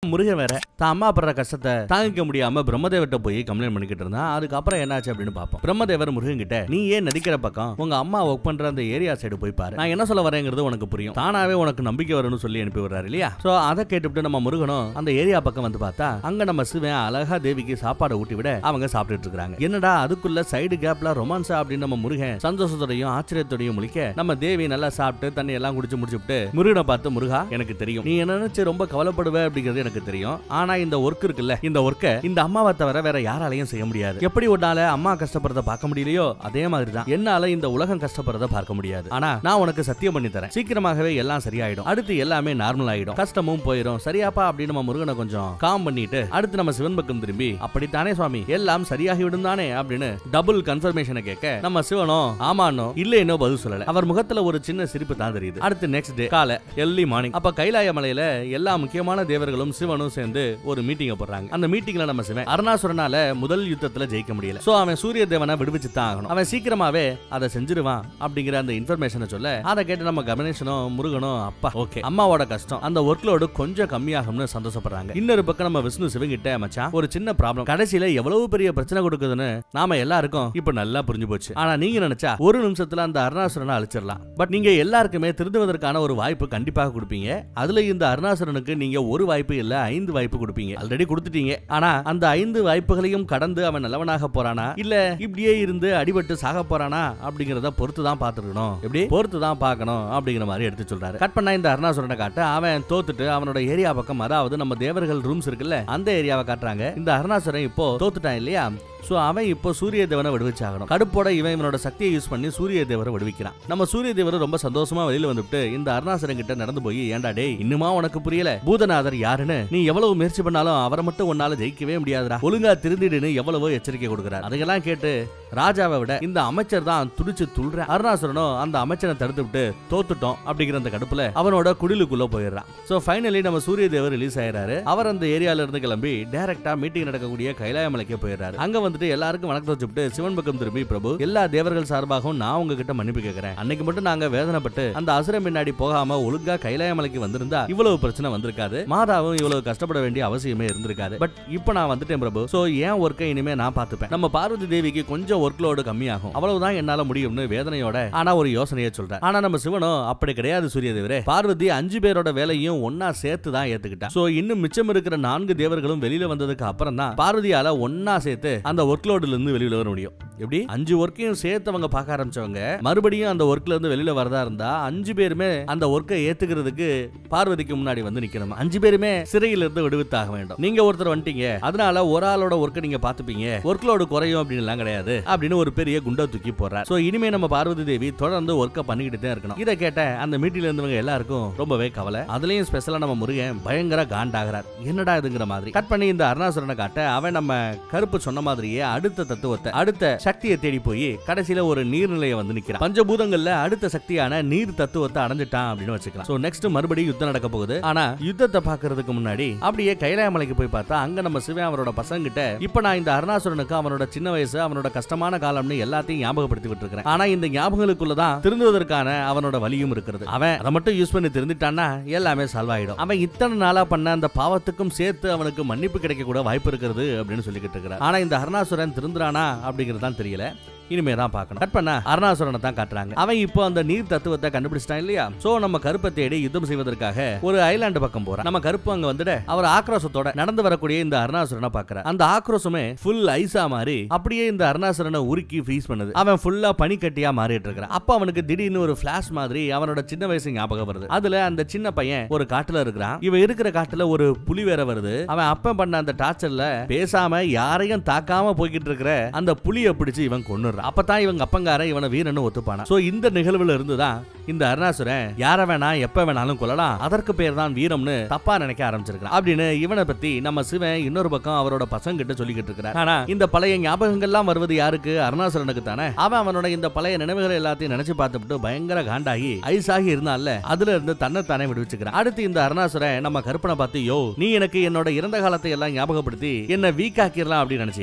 முருகன் வேற தான் அம்மா படுற கஷ்டத்தை தாங்கிக்க முடியாம பிரம்மதேவர்கிட்ட போய் கம்ப்ளைண்ட் பண்ணிக்கிட்டு இருந்தான் அதுக்கப்புறம் என்னாச்சு அப்படின்னு பார்ப்போம் பிரம்மதேவர் முருகன் கிட்ட நீ ஏன் நடிக்கிற பக்கம் உங்க அம்மா ஒர்க் பண்ற அந்த ஏரியா சைடு போய் பாரு நான் என்ன சொல்ல வரேங்கிறது உனக்கு புரியும் தானாவே உனக்கு நம்பிக்கை வரும்னு சொல்லி அனுப்பி விடுறாரு இல்லையா சோ அதை கேட்டுவிட்டு நம்ம முருகனும் அந்த ஏரியா பக்கம் வந்து பார்த்தா அங்க நம்ம சிவன் அழகா தேவிக்கு சாப்பாடு ஊட்டி விட அவங்க சாப்பிட்டுட்டு இருக்காங்க என்னடா அதுக்குள்ள சைடு கேப்ல ரொமான்ஸா அப்படின்னு நம்ம முருகன் சந்தோஷத்தோடையும் ஆச்சரியத்தோடையும் முழிக்க நம்ம தேவி நல்லா சாப்பிட்டு தண்ணி எல்லாம் குடிச்சு முடிச்சுட்டு முருகனை பார்த்து முருகா எனக்கு தெரியும் நீ என்ன நினைச்சு ரொம்ப கவலைப்படுவ அப்படிங்கிறது எனக்கு தெரியும் ஆனா இந்த ஒர்க் இருக்குல்ல இந்த ஒர்க்கை இந்த அம்மாவை தவிர வேற யாராலையும் செய்ய முடியாது எப்படி உன்னால அம்மா கஷ்டப்படுறத பார்க்க முடியலையோ அதே மாதிரி தான் என்னால இந்த உலகம் கஷ்டப்படுறத பார்க்க முடியாது ஆனா நான் உனக்கு சத்தியம் பண்ணி தரேன் சீக்கிரமாகவே எல்லாம் சரியாயிடும் அடுத்து எல்லாமே நார்மல் ஆயிடும் கஷ்டமும் போயிடும் சரியாப்பா அப்படின்னு நம்ம முருகனை கொஞ்சம் காம் பண்ணிட்டு அடுத்து நம்ம சிவன் பக்கம் திரும்பி அப்படித்தானே சுவாமி எல்லாம் சரியாகி விடும் தானே அப்படின்னு டபுள் கன்ஃபர்மேஷனை கேட்க நம்ம சிவனும் ஆமானோ இல்லைன்னோ பதில் சொல்லல அவர் முகத்துல ஒரு சின்ன சிரிப்பு தான் தெரியுது அடுத்து நெக்ஸ்ட் டே காலை எர்லி மார்னிங் அப்ப கைலாய மலையில எல்லா முக்கியமான தேவர்களும் சிவனும் சேர்ந்து ஒரு மீட்டிங் போடுறாங்க அந்த மீட்டிங்ல நம்ம சிவன் அருணாசுரனால முதல் யுத்தத்துல ஜெயிக்க முடியல சோ அவன் சூரிய தேவனை விடுவிச்சு தான் ஆகணும் அவன் சீக்கிரமாவே அதை செஞ்சிருவான் அப்படிங்கிற அந்த இன்ஃபர்மேஷனை சொல்ல அதை கேட்டு நம்ம கமனேஷனும் முருகனும் அப்பா ஓகே அம்மாவோட கஷ்டம் அந்த ஒர்க் லோடு கொஞ்சம் கம்மியாகும்னு சந்தோஷப்படுறாங்க இன்னொரு பக்கம் நம்ம விஷ்ணு சிவங்கிட்ட மச்சான் ஒரு சின்ன ப்ராப்ளம் கடைசியில எவ்வளவு பெரிய பிரச்சனை கொடுக்குதுன்னு நாம எல்லாருக்கும் இப்ப நல்லா புரிஞ்சு போச்சு ஆனா நீங்க நினைச்சா ஒரு நிமிஷத்துல அந்த அருணாசுரனை அழிச்சிடலாம் பட் நீங்க எல்லாருக்குமே திருந்துவதற்கான ஒரு வாய்ப்பு கண்டிப்பாக கொடுப்பீங்க அதுல இந்த அருணாசுரனுக்கு நீங்க ஒரு வாய்ப்பு இல்ல ஐந்து வாய்ப்பு கொடுப்பீங்க ஆல்ரெடி கொடுத்துட்டீங்க ஆனா அந்த ஐந்து வாய்ப்புகளையும் கடந்து அவன் நல்லவனாக போறானா இல்ல இப்படியே இருந்து அடிபட்டு சாக போறானா அப்படிங்கறத பொறுத்து தான் பாத்துருக்கணும் எப்படி பொறுத்து தான் பார்க்கணும் அப்படிங்கிற மாதிரி எடுத்து சொல்றாரு கட் பண்ணா இந்த அருணாசுரனை காட்ட அவன் தோத்துட்டு அவனோட ஏரியா பக்கம் அதாவது நம்ம தேவர்கள் ரூம்ஸ் இருக்குல்ல அந்த ஏரியாவை காட்டுறாங்க இந்த அருணாசுரன் இப்போ தோத்துட்டான் இல்லையா சோ அவன் இப்போ சூரிய தேவனை விடுவிச்சாகணும் கடுப்போட இவன் இவனோட சக்தியை யூஸ் பண்ணி சூரிய தேவரை விடுவிக்கிறான் நம்ம சூரிய தேவர் ரொம்ப சந்தோஷமா வெளியில வந்துட்டு இந்த அருணாசரன் கிட்ட நடந்து போய் ஏன்டா டேய் இன்னுமா உனக்கு புரியல பூதநாதர் யாருன்னு நீ எவ்வளவு முயற்சி பண்ணாலும் அவரை மட்டும் உன்னால ஜெயிக்கவே முடியாதுடா ஒழுங்கா திருந்திடுன்னு எவ்வளவோ எச்சரிக்கை கொடுக்குறாரு அதையெல்லாம் கேட்டு ராஜாவை விட இந்த அமைச்சர் தான் துடிச்சு துள்ற அருணாசுரனும் அந்த அமைச்சரை தடுத்து விட்டு தோத்துட்டோம் அப்படிங்கிற அந்த கடுப்புல அவனோட குடிலுக்குள்ள போயிடுறான் சோ ஃபைனலி நம்ம சூரிய தேவர் ரிலீஸ் ஆயிறாரு அவர் அந்த ஏரியால இருந்து கிளம்பி டைரக்டா மீட்டிங் நடக்கக்கூடிய கைலாயமலைக்கு போயிடுறாரு அங்க வந்துட்டு எல்லாருக்கும் வணக்கம் வச்சுட்டு சிவன் பக்கம் திரும்பி பிரபு எல்லா தேவர்கள் சார்பாகவும் நான் உங்ககிட்ட மன்னிப்பு கேட்கிறேன் அன்னைக்கு மட்டும் நாங்க வேதனைப்பட்டு அந்த அசுரம் பின்னாடி போகாம ஒழுங்கா கைலாயமலைக்கு வந்திருந்தா இவ்வளவு பிரச்சனை வந்திருக்காது மாதாவும் இவ்வளவு கஷ்டப்பட வேண்டிய அவசியமே இருந்திருக்காது பட் இப்போ நான் வந்துட்டேன் பிரபு சோ ஏன் ஒர்க்கை இனிமே நான் பார்த்துப்பேன் நம்ம பார்வதி தேவிக்கு கொஞ்சம் ஒர்க் லோடு கம்மியாகும் அவ்வளவுதான் என்னால முடியும்னு வேதனையோட ஆனா ஒரு யோசனையை சொல்றேன் ஆனா நம்ம சிவனும் அப்படி கிடையாது சூரிய தேவரே பார்வதி அஞ்சு பேரோட வேலையும் ஒன்னா சேர்த்து தான் ஏத்துக்கிட்டா சோ இன்னும் மிச்சம் இருக்கிற நான்கு தேவர்களும் வெளியில வந்ததுக்கு அப்புறம் தான் பார்வதியால ஒன்னா சேர்த்து அந்த ஒர்க் லோடுல இருந்து வெளியில வர முடியும் எப்படி அஞ்சு ஒர்க்கையும் சேர்த்து அவங்க பார்க்க ஆரம்பிச்சவங்க மறுபடியும் அந்த ஒர்க்ல இருந்து வெளியில வரதா இருந்தா அஞ்சு பேருமே அந்த ஒர்க்கை ஏத்துக்கிறதுக்கு பார்வதிக்கு முன்னாடி வந்து நிக்கணும் அஞ்சு பேருமே சிறையில இருந்து விடுவித்தாக வேண்டும் நீங்க ஒருத்தர் வந்துட்டீங்க அதனால ஒரு ஆளோட ஒர்க்கை நீங்க பாத்துப்பீங்க ஒர்க் லோடு குறையும் அப்படின்னு எல்லாம் கிடையாது அப்படின்னு ஒரு பெரிய குண்டை தூக்கி போடுறார் சோ இனிமே நம்ம பார்வதி தேவி தொடர்ந்து ஒர்க்கை பண்ணிக்கிட்டு தான் இருக்கணும் இதை கேட்ட அந்த மீட்டில இருந்தவங்க எல்லாருக்கும் ரொம்பவே கவலை அதுலயும் ஸ்பெஷலா நம்ம முருகன் பயங்கர காண்டாகிறார் என்னடா இதுங்கிற மாதிரி கட் பண்ணி இந்த அருணாசுரனை காட்ட அவன் நம்ம கருப்பு சொன்ன மாதிரியே அடுத்த தத்துவத்தை அடுத்த சக்தியை தேடி போய் கடைசியில ஒரு நீர்நிலையை வந்து நிக்கிறான் பஞ்சபூதங்கள்ல அடுத்த சக்தியான நீர் தத்துவத்தை அடைஞ்சிட்டான் அப்படின்னு வச்சுக்கலாம் சோ நெக்ஸ்ட் மறுபடியும் யுத்தம் நடக்க போகுது ஆனா யுத்தத்தை பாக்குறதுக்கு முன்னாடி அப்படியே கைலாயமலைக்கு போய் பார்த்தா அங்க நம்ம சிவன் அவரோட பசங்க கிட்ட இப்ப நான் இந்த அருணாசுரனுக்கு அவனோட சின்ன வயசு அவனோட கஷ்டமான காலம்னு எல்லாத்தையும் ஞாபகப்படுத்தி விட்டுருக்கேன் ஆனா இந்த ஞாபகங்களுக்குள்ளதான் திருந்துவதற்கான அவனோட வழியும் இருக்கிறது அவன் அதை மட்டும் யூஸ் பண்ணி திருந்திட்டான்னா எல்லாமே சால்வ் ஆயிடும் அவன் இத்தனை நாளா பண்ண அந்த பாவத்துக்கும் சேர்த்து அவனுக்கு மன்னிப்பு கிடைக்க கூட வாய்ப்பு இருக்கிறது அப்படின்னு சொல்லிக்கிட்டு இருக்கிறார் ஆனா இந்த அருணாசுரன் திருந்துறானா அப்படிங்கிறது தான் தெரியல இனிமே தான் பார்க்கணும் கட் பண்ண அருணாசுரனை தான் காட்டுறாங்க அவன் இப்போ அந்த நீர் தத்துவத்தை கண்டுபிடிச்சிட்டான் இல்லையா சோ நம்ம கருப்பை தேடி யுத்தம் செய்வதற்காக ஒரு ஐலாண்டு பக்கம் போறான் நம்ம கருப்பு அங்க வந்துட அவர் ஆக்ரோஷத்தோட நடந்து வரக்கூடிய இந்த அருணாசுரனை பாக்குற அந்த ஆக்ரோஷமே ஃபுல் ஐஸா மாறி அப்படியே இந்த அருணாசுரனை உருக்கி ஃப்ரீஸ் பண்ணுது அவன் ஃபுல்லா பனிக்கட்டியா மாறிட்டு இருக்கிறான் அப்ப அவனுக்கு திடீர்னு ஒரு ஃபிளாஷ் மாதிரி அவனோட சின்ன வயசு ஞாபகம் வருது அதுல அந்த சின்ன பையன் ஒரு காட்டுல இருக்கிறான் இவன் இருக்கிற காட்டுல ஒரு புலி வேற வருது அவன் அப்பன் பண்ண அந்த டார்ச்சர்ல பேசாம யாரையும் தாக்காம போய்கிட்டு இருக்கிற அந்த புலியை பிடிச்சு இவன் கொன்னுறான் அப்பதான் இவங்க அப்பங்காரன் இவனை வீரன்னு ஒத்துப்பானா சோ இந்த நிகழ்வுல இருந்துதான் இந்த அருணாசுரன் யார வேணா எப்ப வேணாலும் கொல்லலாம் அதற்கு பேர் தான் வீரம்னு தப்பா நினைக்க ஆரம்பிச்சிருக்கான் அப்படின்னு இவனை பத்தி நம்ம சிவன் இன்னொரு பக்கம் அவரோட பசங்க கிட்ட சொல்லிக்கிட்டு இருக்கிறார் ஆனா இந்த பழைய ஞாபகங்கள்லாம் வருவது யாருக்கு அருணாசுரனுக்கு தானே அவன் அவனோட இந்த பழைய நினைவுகள் எல்லாத்தையும் நினைச்சு பார்த்துட்டு பயங்கர காண்டாகி ஐஸாகி இருந்தான்ல அதுல இருந்து தன்னை தானே விடுவிச்சுக்கிறான் அடுத்து இந்த அருணாசுரன் நம்ம கற்பனை பார்த்து யோ நீ எனக்கு என்னோட இறந்த காலத்தை எல்லாம் ஞாபகப்படுத்தி என்ன வீக் ஆக்கிடலாம் அப்படின்னு நினைச்சியா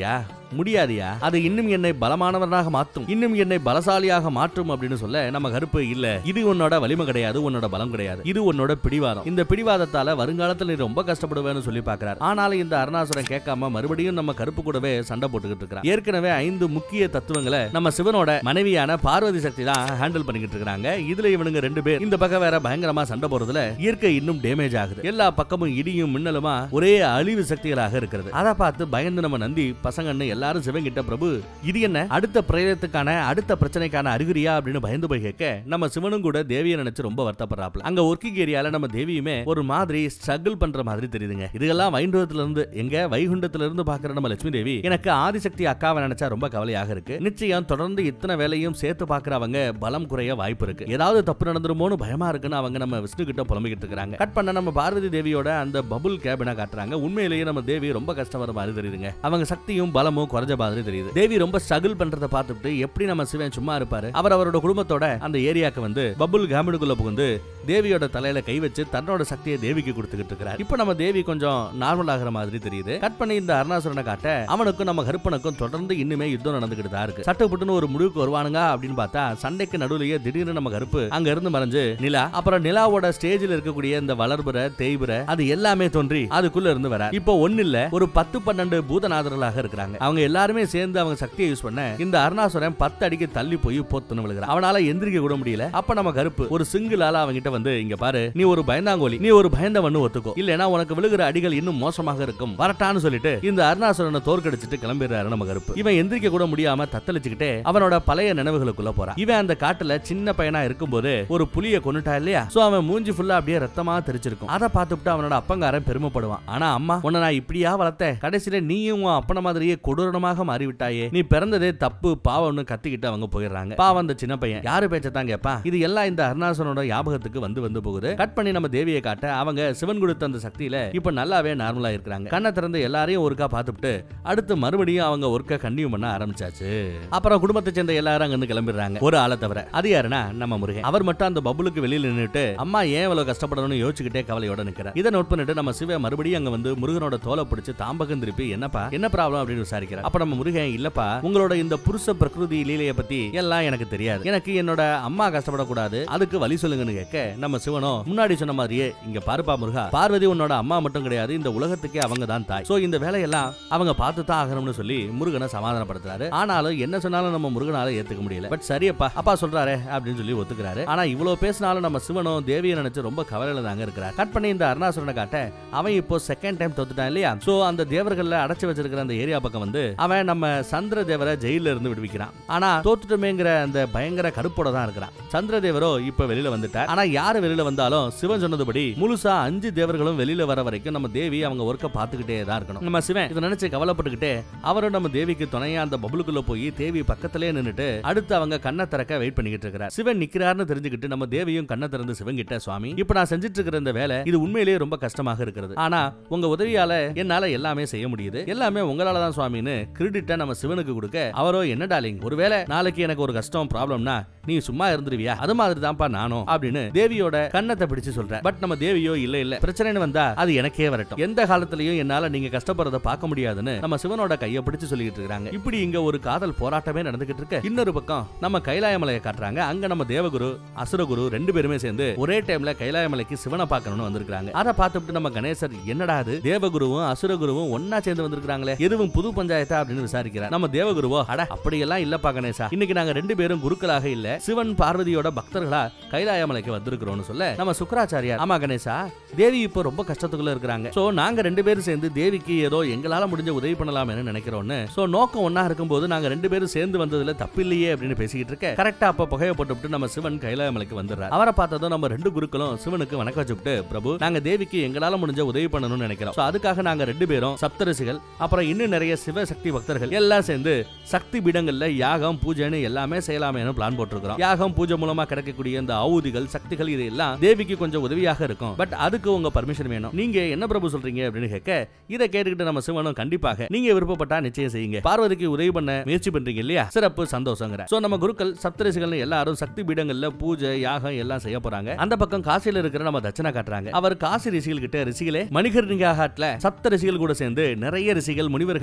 முடியாதியா அது இன்னும் என்னை பலமானவனாக மாற்றும் இன்னும் என்னை பலசாலியாக மாற்றும் அப்படின்னு சொல்ல நம்ம கருப்பு இல்ல இது உன்னோட வலிமை கிடையாது உன்னோட பலம் கிடையாது இது உன்னோட பிடிவாதம் இந்த பிடிவாதத்தால வருங்காலத்துல நீ ரொம்ப கஷ்டப்படுவேன்னு சொல்லி பாக்குறாரு ஆனாலும் இந்த அருணாசுரன் கேட்காம மறுபடியும் நம்ம கருப்பு கூடவே சண்டை போட்டுக்கிட்டு இருக்கிறான் ஏற்கனவே ஐந்து முக்கிய தத்துவங்களை நம்ம சிவனோட மனைவியான பார்வதி சக்தி தான் ஹேண்டில் பண்ணிக்கிட்டு இருக்காங்க இதுல இவனுங்க ரெண்டு பேர் இந்த பக்கம் வேற பயங்கரமா சண்டை போறதுல இயற்கை இன்னும் டேமேஜ் ஆகுது எல்லா பக்கமும் இடியும் மின்னலுமா ஒரே அழிவு சக்திகளாக இருக்கிறது அதை பார்த்து பயந்து நம்ம நந்தி பசங்கன்னு எல்லாரும் சிவங்கிட்ட பிரபு இது என்ன அடுத்த பிரயத்துக்கான அடுத்த பிரச்சனைக்கான அறிகுறியா அப்படின்னு பயந்து போய் கேட்க நம்ம சிவனும் கூட தேவியை நினைச்சு ரொம்ப வருத்தப்படுறாப்ல அங்க ஒர்க்கிங் ஏரியால நம்ம தேவியுமே ஒரு மாதிரி ஸ்ட்ரகிள் பண்ற மாதிரி தெரியுதுங்க இதெல்லாம் வைண்டவத்துல இருந்து எங்க வைகுண்டத்துல இருந்து பாக்குற நம்ம லட்சுமி தேவி எனக்கு ஆதிசக்தி அக்காவை நினைச்சா ரொம்ப கவலையாக இருக்கு நிச்சயம் தொடர்ந்து இத்தனை வேலையும் சேர்த்து பாக்குறவங்க பலம் குறைய வாய்ப்பு இருக்கு ஏதாவது தப்பு நடந்துருமோன்னு பயமா இருக்குன்னு அவங்க நம்ம விஷ்ணு கிட்ட புலம்பிக்கிட்டு இருக்காங்க கட் பண்ண நம்ம பார்வதி தேவியோட அந்த பபுள் கேபினா காட்டுறாங்க உண்மையிலேயே நம்ம தேவி ரொம்ப கஷ்டப்படுற மாதிரி தெரியுதுங்க அவங்க சக்தியும் பலமும் குறைஞ்ச மாதிரி தெரியுது தேவி ரொம்ப ஸ்ட்ரகிள் பண்றத பார்த்துட்டு எப்படி நம்ம சிவன் சும்மா இருப்பாரு அவர் அவரோட குடும்பத்தோட அந்த ஏரியாக்கு வந்து பபுள் கேபினுக்குள்ள புகுந்து தேவியோட தலையில கை வச்சு தன்னோட சக்தியை தேவிக்கு கொடுத்துக்கிட்டு இருக்கிறார் இப்போ நம்ம தேவி கொஞ்சம் நார்மல் ஆகிற மாதிரி தெரியுது கட் பண்ணி இந்த அருணாசுரனை காட்ட அவனுக்கும் நம்ம கருப்பனுக்கும் தொடர்ந்து இன்னுமே யுத்தம் நடந்துகிட்டு தான் இருக்கு சட்டப்பட்டுன்னு ஒரு முடிவுக்கு வருவானுங்க அப்படின்னு பார்த்தா சண்டைக்கு நடுவுலயே திடீர்னு நம்ம கருப்பு அங்க இருந்து மறைஞ்சு நிலா அப்புறம் நிலாவோட ஸ்டேஜில் இருக்கக்கூடிய இந்த வளர்புற தேய்புற அது எல்லாமே தோன்றி அதுக்குள்ள இருந்து வர இப்போ ஒண்ணு இல்ல ஒரு பத்து பன்னெண்டு பூதநாதர்களாக இருக்கிறாங்க அவங்க எல்லாருமே சேர்ந்து அவங்க சக்தியை யூஸ் பண்ண இந்த அருணாசுரன் பத்து அடிக்கு தள்ளி போய் போத்துன்னு விழுகிறான் அவனால எந்திரிக்க கூட முடியல அப்ப நம்ம கருப்பு ஒரு சிங்கிள் ஆளா அவங்கிட்ட வந்து இங்க பாரு நீ ஒரு பயந்தாங்கோலி நீ ஒரு பயந்தவன்னு ஒத்துக்கோ இல்லனா உனக்கு விழுகிற அடிகள் இன்னும் மோசமாக இருக்கும் வரட்டான்னு சொல்லிட்டு இந்த அருணாசுரனை தோற்கடிச்சிட்டு கிளம்பிடுறாரு நம்ம கருப்பு இவன் எந்திரிக்க கூட முடியாம தத்தளிச்சுக்கிட்டே அவனோட பழைய நினைவுகளுக்குள்ள போறான் இவன் அந்த காட்டுல சின்ன பையனா இருக்கும்போது ஒரு புலிய கொன்னுட்டா இல்லையா சோ அவன் மூஞ்சி ஃபுல்லா அப்படியே ரத்தமா தெரிச்சிருக்கும் அதை பார்த்துட்டு அவனோட அப்பங்காரன் பெருமைப்படுவான் ஆனா அம்மா உன்னை நான் இப்படியா வளர்த்தேன் கடைசியில நீயும் உன் அப்பன மாதிரியே கொடூரமாக மாறிவிட்டாயே நீ பிறந்ததே தப்பு பாவம்னு கத்திக்கிட்டு அவங்க போயிடுறாங்க பாவம் அந்த சின்ன பையன் யாரு பேச்சத்தான் கேப்பா இது எல்லாம் இந்த அருணாசனோட ஞாபகத்துக்கு வந்து வந்து போகுது கட் பண்ணி நம்ம தேவியை காட்ட அவங்க சிவன் கொடுத்த அந்த சக்தியில இப்ப நல்லாவே நார்மலா இருக்கிறாங்க கண்ணை திறந்து எல்லாரையும் ஒருக்கா பார்த்துட்டு அடுத்து மறுபடியும் அவங்க ஒர்க்க கண்டினியூ பண்ண ஆரம்பிச்சாச்சு அப்புறம் குடும்பத்தை சேர்ந்த எல்லாரும் அங்கிருந்து கிளம்பிடுறாங்க ஒரு ஆளை தவிர அது யாருன்னா நம்ம முருகன் அவர் மட்டும் அந்த பபுளுக்கு வெளியில நின்னுட்டு அம்மா ஏன் இவ்வளவு கஷ்டப்படணும்னு யோசிச்சுக்கிட்டே கவலையோட நிக்கிறார் இதை நோட் பண்ணிட்டு நம்ம சிவ மறுபடியும் அங்க வந்து முருகனோட தோலை பிடிச்சு தாம்பகம் திருப்பி என்னப்பா என்ன ப்ராப்ளம் அப்படின்னு விசாரிக்கிறார் அப்ப நம்ம முருகன் இல்லப்பா உங்களோட இந்த புருஷ பிரகிருதி லீலைய பத்தி எல்லாம் எனக்கு தெரியாது எனக்கு என்னோட அம்மா கஷ்டப்படக்கூடாது அதுக்கு வழி சொல்லுங்கன்னு கேட்க நம்ம சிவனோ முன்னாடி சொன்ன மாதிரியே இங்க பாருப்பா முருகா பார்வதி உன்னோட அம்மா மட்டும் கிடையாது இந்த உலகத்துக்கே அவங்க தான் தாய் சோ இந்த வேலையெல்லாம் அவங்க பார்த்து தான் ஆகணும்னு சொல்லி முருகனை சமாதானப்படுத்துறாரு ஆனாலும் என்ன சொன்னாலும் நம்ம முருகனால ஏத்துக்க முடியல பட் சரியப்பா அப்பா சொல்றாரு அப்படின்னு சொல்லி ஒத்துக்கிறாரு ஆனா இவ்வளவு பேசினாலும் நம்ம சிவனும் தேவியை நினைச்சு ரொம்ப கவலையில தாங்க இருக்கிறார் கட் பண்ணி இந்த அருணாசுரனை காட்ட அவன் இப்போ செகண்ட் டைம் தோத்துட்டான் இல்லையா சோ அந்த தேவர்கள்ல அடைச்சு வச்சிருக்கிற அந்த ஏரியா பக்கம் வந்து அவன் நம்ம சந்திர தேவரை ஜெயில இருந்து விடுவிக்கிறான் ஆனா தோத்துட்டோமேங்கிற அந்த பயங்கர கடுப்போட தான் இருக்கிறான் சந்திர தேவரோ இப்ப வெளியில வந்துட்டார் ஆனா யாரு வெளியில வந்தாலும் சிவன் சொன்னதுபடி முழுசா அஞ்சு தேவர்களும் வெளியில வர வரைக்கும் நம்ம தேவி அவங்க ஒர்க்க பாத்துக்கிட்டே தான் இருக்கணும் நம்ம சிவன் இதை நினைச்சு கவலைப்பட்டுக்கிட்டே அவரும் நம்ம தேவிக்கு துணையா அந்த பபுளுக்குள்ள போய் தேவி பக்கத்திலே நின்னுட்டு அடுத்து அவங்க கண்ணை திறக்க வெயிட் பண்ணிக்கிட்டு இருக்கிறார் சிவன் நிக்கிறாருன்னு தெரிஞ்சுக்கிட்டு நம்ம தேவியும் கண்ணை திறந்து சிவன் கிட்ட சுவாமி இப்ப நான் செஞ்சுட்டு இருக்கிற இந்த வேலை இது உண்மையிலேயே ரொம்ப கஷ்டமாக இருக்கிறது ஆனா உங்க உதவியால என்னால எல்லாமே செய்ய முடியுது எல்லாமே உங்களால தான் சுவாமின்னு கிரெடிட்டை நம்ம சிவனுக்கு கொடுக்க அவரோ என்ன டாலிங் ஒருவேளை நாளைக்கு எனக்கு ஒரு கஷ்டம் ப்ராப்ளம்னா நீ சும்மா இருந்துருவியா அது மாதிரி தான்ப்பா நானும் அப்படின்னு தேவியோட கண்ணத்தை பிடிச்சு சொல்றேன் பட் நம்ம தேவியோ இல்ல இல்ல பிரச்சனைன்னு வந்தா அது எனக்கே வரட்டும் எந்த காலத்திலயும் என்னால நீங்க கஷ்டப்படுறத பார்க்க முடியாதுன்னு நம்ம சிவனோட கையை பிடிச்சு சொல்லிட்டு இருக்காங்க இப்படி இங்க ஒரு காதல் போராட்டமே நடந்துகிட்டு இருக்கு இன்னொரு பக்கம் நம்ம கைலாய மலையை காட்டுறாங்க அங்க நம்ம தேவகுரு அசுரகுரு ரெண்டு பேருமே சேர்ந்து ஒரே டைம்ல கைலாய மலைக்கு சிவனை பார்க்கணும்னு வந்திருக்காங்க அதை பார்த்துட்டு நம்ம கணேசர் என்னடா அது தேவகுருவும் அசுரகுருவும் ஒன்னா சேர்ந்து வந்திருக்காங்களே எதுவும் புது பஞ்சாயத்தா அப்படின்னு விசாரிக்கிறார் நம்ம தேவகுருவோ அட அப்படியெல்லாம் இல்லப்பா கணேசா இன்னைக்கு நாங்க ரெண்டு பேரும் குருக்களாக இல்ல சிவன் பார்வதியோட பக்தர்களா கைலாய மலைக்கு வந்திருக்கிறோம்னு சொல்ல நம்ம சுக்கராச்சாரியார் ஆமா கணேசா தேவி இப்போ ரொம்ப கஷ்டத்துக்குள்ள இருக்கிறாங்க சோ நாங்க ரெண்டு பேரும் சேர்ந்து தேவிக்கு ஏதோ எங்களால முடிஞ்ச உதவி பண்ணலாம்னு நினைக்கிறோம்னு சோ நோக்கம் ஒன்னா இருக்கும்போது நாங்க ரெண்டு பேரும் சேர்ந்து வந்ததுல தப்பில்லையே அப்படின்னு பேசிக்கிட்டு இருக்க கரெக்டா அப்ப புகையை போட்டுவிட்டு நம்ம சிவன் கைலாய மலைக்கு வந்துடுறார் அவரை பார்த்ததும் நம்ம ரெண்டு குருக்களும் சிவனுக்கு வணக்கம் வச்சுட்டு பிரபு நாங்க தேவிக்கு எங்களால முடிஞ்ச உதவி பண்ணணும்னு நினைக்கிறோம் So அதுக்காக நாங்க ரெண்டு பேரும் சப்தரிசிகள் அப்புறம் இன்னும் நிறைய சிவசக்தி பக்தர்கள் எல்லாம் சேர்ந்து சக்தி பீடங்கள்ல யாகம் பூஜைன்னு எல்லாமே செய்யலாமேனு பிளான் போட்டிருக்கிறோம் யாகம் பூஜை மூலமா கிடைக்கக்கூடிய இந்த ஆவுதிகள் சக்திகள் இது எல்லாம் தேவிக்கு கொஞ்சம் உதவியாக இருக்கும் பட் அதுக்கு உங்க பர்மிஷன் வேணும் நீங்க என்ன பிரபு சொல்றீங்க அப்படின்னு கேட்க இதை கேட்டுக்கிட்டு நம்ம சிவனும் கண்டிப்பாக நீங்க விருப்பப்பட்டா நிச்சயம் செய்யுங்க பார்வதிக்கு உதவி பண்ண முயற்சி பண்றீங்க இல்லையா சிறப்பு சந்தோஷங்கிற சோ நம்ம குருக்கள் சப்தரிசிகள் எல்லாரும் சக்தி பீடங்கள்ல பூஜை யாகம் எல்லாம் செய்ய போறாங்க அந்த பக்கம் காசியில இருக்கிற நம்ம தட்சணா காட்டுறாங்க அவர் காசி ரிஷிகள் கிட்ட ரிஷிகளே மணிகர்ணிகா ஹாட்ல சப்த ரிஷிகள் கூட சேர்ந்து நிறைய ரிஷிகள் முனிவர்கள் எல்லாரும்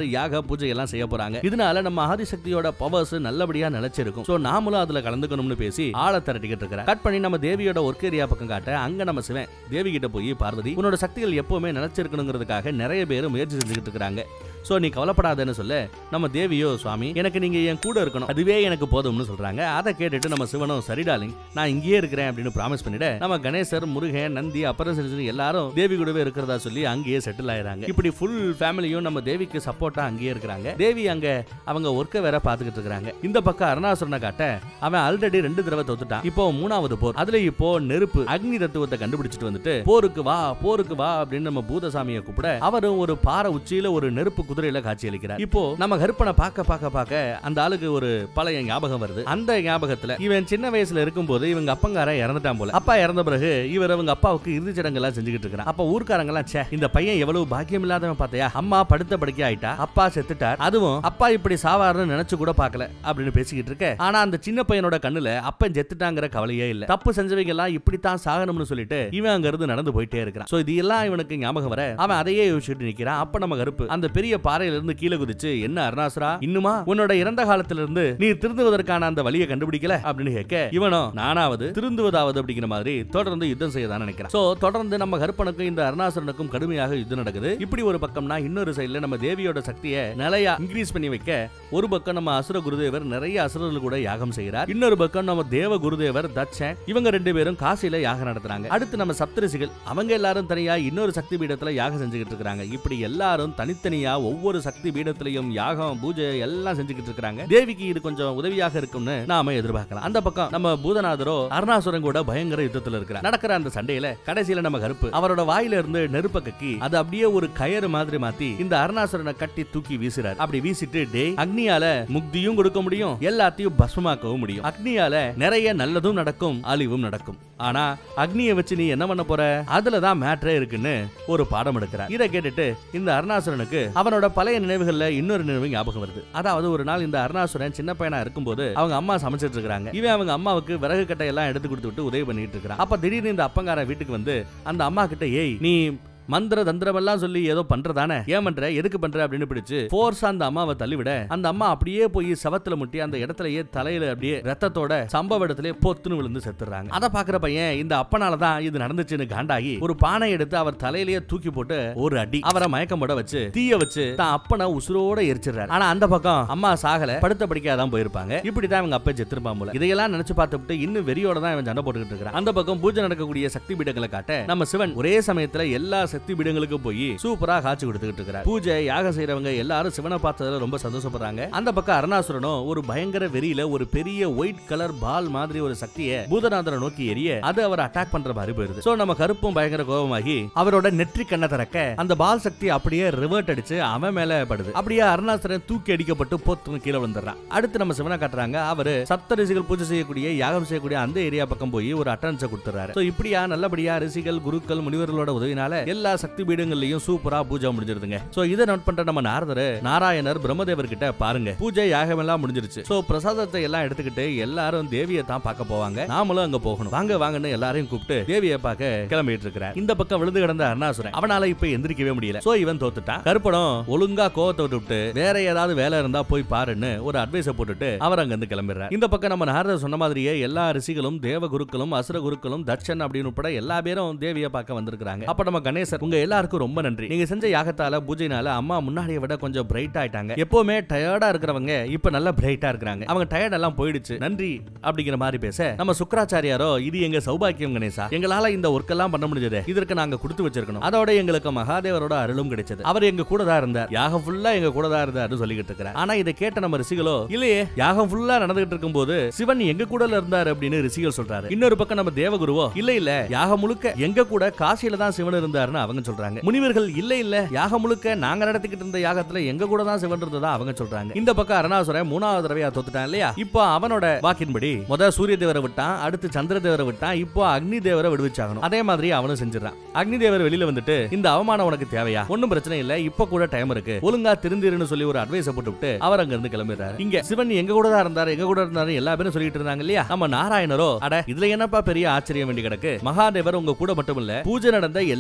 யாக பூஜை எல்லாம் செய்ய போறாங்க இதனால நம்ம ஆதிசக்தியோட பவர்ஸ் நல்லபடியா நிலைச்சிருக்கும் சோ நாமளும் அதுல கலந்துக்கணும்னு பேசி ஆளை திரட்டிக்கிட்டு இருக்கிற கட் பண்ணி நம்ம தேவியோட ஒர்க் ஏரியா பக்கம் காட்ட அங்க நம்ம சிவன் தேவி கிட்ட போய் பார்வதி உன்னோட சக்திகள் எப்பவுமே நிலைச்சிருக்கணுங்கிறதுக்காக நிறைய பேர் முயற்சி செஞ்சுக்கிட்டு இருக்காங்க சோ நீ கவலைப்படாதன்னு சொல்ல நம்ம தேவியோ சுவாமி எனக்கு நீங்க என் கூட இருக்கணும் அதுவே எனக்கு போதும்னு சொல்றாங்க அதை கேட்டுட்டு நம்ம சிவனும் சரி டார்லிங் நான் இங்கேயே இருக்கிறேன் அப்படின்னு ப்ராமிஸ் பண்ணிட நம்ம கணேசர் முருகன் நந்தி அப்புறம் சிறு எல்லாரும் தேவி கூடவே இருக்கிறதா சொல்லி அங்கேயே செட்டில் ஆயிறாங்க இப்படி ஃபுல் ஃபேமிலியும் நம்ம தேவிக்கு சப்போர்ட்டா அங்கேயே இருக்கிறாங்க தேவி அங்க அவங்க ஒர்க்கை வேற பாத்துக்கிட்டு இருக்காங்க இந்த பக்கம் அருணாசுரனை காட்ட அவன் ஆல்ரெடி ரெண்டு தடவை தோத்துட்டான் இப்போ மூணாவது போர் அதுல இப்போ நெருப்பு அக்னி தத்துவத்தை கண்டுபிடிச்சிட்டு வந்துட்டு போருக்கு வா போருக்கு வா அப்படின்னு நம்ம பூதசாமியை கூப்பிட அவரும் ஒரு பாறை உச்சியில ஒரு நெருப்பு குதிரையில காட்சி அளிக்கிறார் இப்போ நம்ம கருப்பனை பார்க்க பார்க்க பார்க்க அந்த ஆளுக்கு ஒரு பழைய ஞாபகம் வருது அந்த ஞாபகத்துல இவன் சின்ன வயசுல இருக்கும்போது இவங்க அப்பங்கார இறந்துட்டான் போல அப்பா இறந்த பிறகு இவர் அவங்க அப்பாவுக்கு இறுதி சடங்கு எல்லாம் செஞ்சுக்கிட்டு இருக்கிறான் அப்ப ஊர்க்காரங்க எல்லாம் ச்சே இந்த பையன் எவ்வளவு பாக்கியம் இல்லாதவன் பார்த்தையா அம்மா படுத்த படுக்கை ஆயிட்டா அப்பா செத்துட்டார் அதுவும் அப்பா இப்படி சாவாருன்னு நினைச்சு கூட பார்க்கல அப்படின்னு பேசிக்கிட்டு இருக்க ஆனா அந்த சின்ன பையனோட கண்ணுல அப்பன் செத்துட்டாங்கிற கவலையே இல்ல தப்பு செஞ்சவங்க எல்லாம் இப்படித்தான் சாகணும்னு சொல்லிட்டு இவன் அங்க இருந்து நடந்து போயிட்டே இருக்கிறான் சோ இது எல்லாம் இவனுக்கு ஞாபகம் வர அவன் அதையே யோசிச்சுட்டு நிக்கிறான் அப்ப நம்ம கருப்பு அந்த பெரிய பாறையில இருந்து கீழே குதிச்சு என்ன அருணாசுரா இன்னுமா உன்னோட இறந்த காலத்துல இருந்து நீ திருந்துவதற்கான அந்த வழியை கண்டுபிடிக்கல அப்படின்னு கேட்க இவனோ நானாவது திருந்துவதாவது அப்படிங்கிற மாதிரி தொடர்ந்து யுத்தம் செய்யதான் நினைக்கிறான் சோ தொடர்ந்து நம்ம கருப்பனுக்கும் இந்த அருணாசுரனுக்கும் கடுமையாக யுத்தம் நடக்குது இப்படி ஒரு பக்கம்னா இன்னொரு சைடுல நம்ம தேவியோட சக்தியை நிலையா இன்க்ரீஸ் பண்ணி வைக்க ஒரு பக்கம் நம்ம அசுர குருதேவர் நிறைய அசுரர்கள் கூட யாகம் செய்கிறார் இன்னொரு பக்கம் நம்ம தேவ குருதேவர் தட்சன் இவங்க ரெண்டு பேரும் காசியில யாகம் நடத்துறாங்க அடுத்து நம்ம சப்தரிசிகள் அவங்க எல்லாரும் தனியா இன்னொரு சக்தி பீடத்துல யாகம் செஞ்சுக்கிட்டு இருக்காங்க இப்படி எல்லாரும் தனித்தனியா ஒவ்வொரு சக்தி பீடத்திலையும் யாகம் பூஜை எல்லாம் செஞ்சுக்கிட்டு இருக்காங்க தேவிக்கு இது கொஞ்சம் உதவியாக இருக்கும்னு நாம எதிர்பார்க்கலாம் அந்த பக்கம் நம்ம பூதநாதரோ அருணாசுரன் கூட பயங்கர யுத்தத்துல இருக்கிறார் நடக்கிற அந்த சண்டையில கடைசியில நம்ம கருப்பு அவரோட வாயில இருந்து நெருப்ப கக்கி அது அப்படியே ஒரு கயறு மாதிரி மாத்தி இந்த அருணாசுரனை கட்டி தூக்கி வீசுறாரு அப்படி வீசிட்டு டே அக்னியால முக்தியும் கொடுக்க முடியும் எல்லாத்தையும் பஸ்மமாக்கவும் முடியும் அக்னியால நிறைய நல்லதும் நடக்கும் அழிவும் நடக்கும் ஆனா அக்னியை வச்சு நீ என்ன பண்ண போற அதுலதான் மேட்ரே இருக்குன்னு ஒரு பாடம் எடுக்கிறார் இதை கேட்டுட்டு இந்த அருணாசுரனுக்கு அவனோட பழைய நினைவுகள்ல இன்னொரு நினைவு ஞாபகம் வருது அதாவது ஒரு நாள் இந்த அருணாசுரன் சின்ன பையனா இருக்கும்போது அவங்க அம்மா சமைச்சிட்டு இருக்காங்க இவன் அவங்க அம்மாவுக்கு விறகு கட்டை எல்லாம் எடுத்து கொடுத்து விட்டு உதவி பண்ணிட்டு இருக்கிறான் அப்ப திடீர்னு இந்த அப்பங்காரன் வீட்டுக்கு வந்து அந்த அம்மா கிட்ட ஏய் நீ மந்திர தந்திரம் எல்லாம் சொல்லி ஏதோ பண்றதானே ஏன் பண்ற எதுக்கு பண்ற அப்படின்னு பிடிச்சு ஃபோர்ஸ் அந்த அம்மாவை தள்ளிவிட அந்த அம்மா அப்படியே போய் சவத்துல முட்டி அந்த இடத்துலயே தலையில அப்படியே ரத்தத்தோட சம்பவ இடத்துல பொத்துன்னு விழுந்து செத்துறாங்க அதை பாக்குற பையன் இந்த அப்பனால தான் இது நடந்துச்சுன்னு காண்டாகி ஒரு பானை எடுத்து அவர் தலையிலேயே தூக்கி போட்டு ஒரு அடி அவரை மயக்கம் போட வச்சு தீய வச்சு தான் அப்பனை உசுரோட எரிச்சிடுறாரு ஆனா அந்த பக்கம் அம்மா சாகல படுத்த படிக்காதான் போயிருப்பாங்க இப்படிதான் இவங்க அப்பா செத்துருப்பான் போல இதையெல்லாம் நினைச்சு பார்த்துட்டு இன்னும் வெறியோட தான் இவன் சண்டை போட்டுக்கிட்டு இருக்கிறான் அந்த பக்கம் பூஜை நடக்கக்கூடிய சக்தி பீடங்களை காட்ட நம்ம சிவன் ஒரே சமயத்துல எல்லா சக்தி பீடங்களுக்கு போய் சூப்பரா காட்சி கொடுத்துக்கிட்டு இருக்கிறார் பூஜை யாகம் செய்யறவங்க எல்லாரும் சிவனை பார்த்ததுல ரொம்ப சந்தோஷப்படுறாங்க அந்த பக்கம் அருணாசுரனும் ஒரு பயங்கர வெறியில ஒரு பெரிய ஒயிட் கலர் பால் மாதிரி ஒரு சக்தியை பூதநாதரை நோக்கி எரிய அது அவர் அட்டாக் பண்ற மாதிரி போயிருது சோ நம்ம கருப்பும் பயங்கர கோபமாகி அவரோட நெற்றி கண்ணை திறக்க அந்த பால் சக்தி அப்படியே ரிவர்ட் அடிச்சு அவன் மேல படுது அப்படியே அருணாசுரன் தூக்கி அடிக்கப்பட்டு பொத்துன்னு கீழே விழுந்துடுறான் அடுத்து நம்ம சிவனை காட்டுறாங்க அவரு சப்த ரிஷிகள் பூஜை செய்யக்கூடிய யாகம் செய்யக்கூடிய அந்த ஏரியா பக்கம் போய் ஒரு அட்டன்ஸை கொடுத்துறாரு சோ இப்படியா நல்லபடியா ரிஷிகள் குருக்கள் முனிவர்களோட உதவினால எல்லா சக்தி பீடங்கள்லயும் சூப்பரா பூஜை முடிஞ்சிருதுங்க சோ இதை நோட் பண்ற நம்ம நாரதர் நாராயணர் பிரம்மதேவர் கிட்ட பாருங்க பூஜை யாகம் எல்லாம் முடிஞ்சிருச்சு சோ பிரசாதத்தை எல்லாம் எடுத்துக்கிட்டு எல்லாரும் தேவியை தான் பார்க்க போவாங்க நாமளும் அங்க போகணும் வாங்க வாங்கன்னு எல்லாரையும் கூப்பிட்டு தேவியை பார்க்க கிளம்பிட்டு இருக்கிறார் இந்த பக்கம் விழுந்து கிடந்த அருணாசுரன் அவனால இப்ப எந்திரிக்கவே முடியல சோ இவன் தோத்துட்டான் கருப்படம் ஒழுங்கா கோவத்தை விட்டு வேற ஏதாவது வேலை இருந்தா போய் பாருன்னு ஒரு அட்வைஸை போட்டுட்டு அவர் அங்க இருந்து கிளம்பிடுறார் இந்த பக்கம் நம்ம நாரதர் சொன்ன மாதிரியே எல்லா ரிஷிகளும் தேவ குருக்களும் அசுர குருக்களும் தட்சன் அப்படின்னு உட்பட எல்லா பேரும் தேவியை பார்க்க வந்திருக்காங்க அப்ப நம்ம கணேசர் உங்க எல்லாருக்கும் ரொம்ப நன்றி நீங்க செஞ்ச யாகத்தால பூஜைனால அம்மா முன்னாடியை விட கொஞ்சம் பிரைட் ஆயிட்டாங்க எப்பவுமே டயர்டா இருக்கிறவங்க இப்ப நல்லா பிரைட்டா இருக்கிறாங்க அவங்க டயர்ட் எல்லாம் போயிடுச்சு நன்றி அப்படிங்கிற மாதிரி பேச நம்ம சுக்கராச்சாரியாரோ இது எங்க சௌபாக்கியம் கணேசா எங்களால இந்த ஒர்க் எல்லாம் பண்ண முடிஞ்சது இதற்கு நாங்க கொடுத்து வச்சிருக்கணும் அதோட எங்களுக்கு மகாதேவரோட அருளும் கிடைச்சது அவர் எங்க கூட தான் இருந்தார் யாகம் ஃபுல்லா எங்க கூட தான் இருந்தாருன்னு சொல்லிக்கிட்டு இருக்கிறார் ஆனா இதை கேட்ட நம்ம ரிஷிகளோ இல்லையே யாகம் ஃபுல்லா நடந்துகிட்டு இருக்கும்போது சிவன் எங்க கூட இருந்தார் அப்படின்னு ரிஷிகள் சொல்றாரு இன்னொரு பக்கம் நம்ம தேவகுருவோ இல்ல இல்ல யாகம் முழுக்க எங்க கூட காசியில தான் சிவன் இருந்தாருன்னு அவங்க சொல்றாங்க முனிவர்கள் இல்ல இல்ல யாகம் முழுக்க நாங்க நடத்திக்கிட்டு இருந்த யாகத்துல எங்க கூட தான் சிவன் இருந்ததா அவங்க சொல்றாங்க இந்த பக்கம் அருணாசுரன் மூணாவது தடவையா தோத்துட்டான் இல்லையா இப்போ அவனோட வாக்கின்படி முத சூரிய தேவரை விட்டான் அடுத்து சந்திர தேவரை விட்டான் இப்போ அக்னி தேவரை விடுவிச்சாகணும் அதே மாதிரி அவனும் செஞ்சிடறான் அக்னி தேவர் வெளியில வந்துட்டு இந்த அவமானம் உனக்கு தேவையா ஒண்ணும் பிரச்சனை இல்ல இப்ப கூட டைம் இருக்கு ஒழுங்கா திருந்திருன்னு சொல்லி ஒரு அட்வைஸ் போட்டு அவர் அங்க இருந்து கிளம்பிடுறாரு இங்க சிவன் எங்க கூட தான் இருந்தாரு எங்க கூட இருந்தாரு எல்லா பேரும் சொல்லிட்டு இருந்தாங்க இல்லையா நம்ம நாராயணரோ அட இதுல என்னப்பா பெரிய ஆச்சரியம் வேண்டி கிடக்கு மகாதேவர் உங்க கூட மட்டும் இல்ல பூஜை நடந்த எல்லா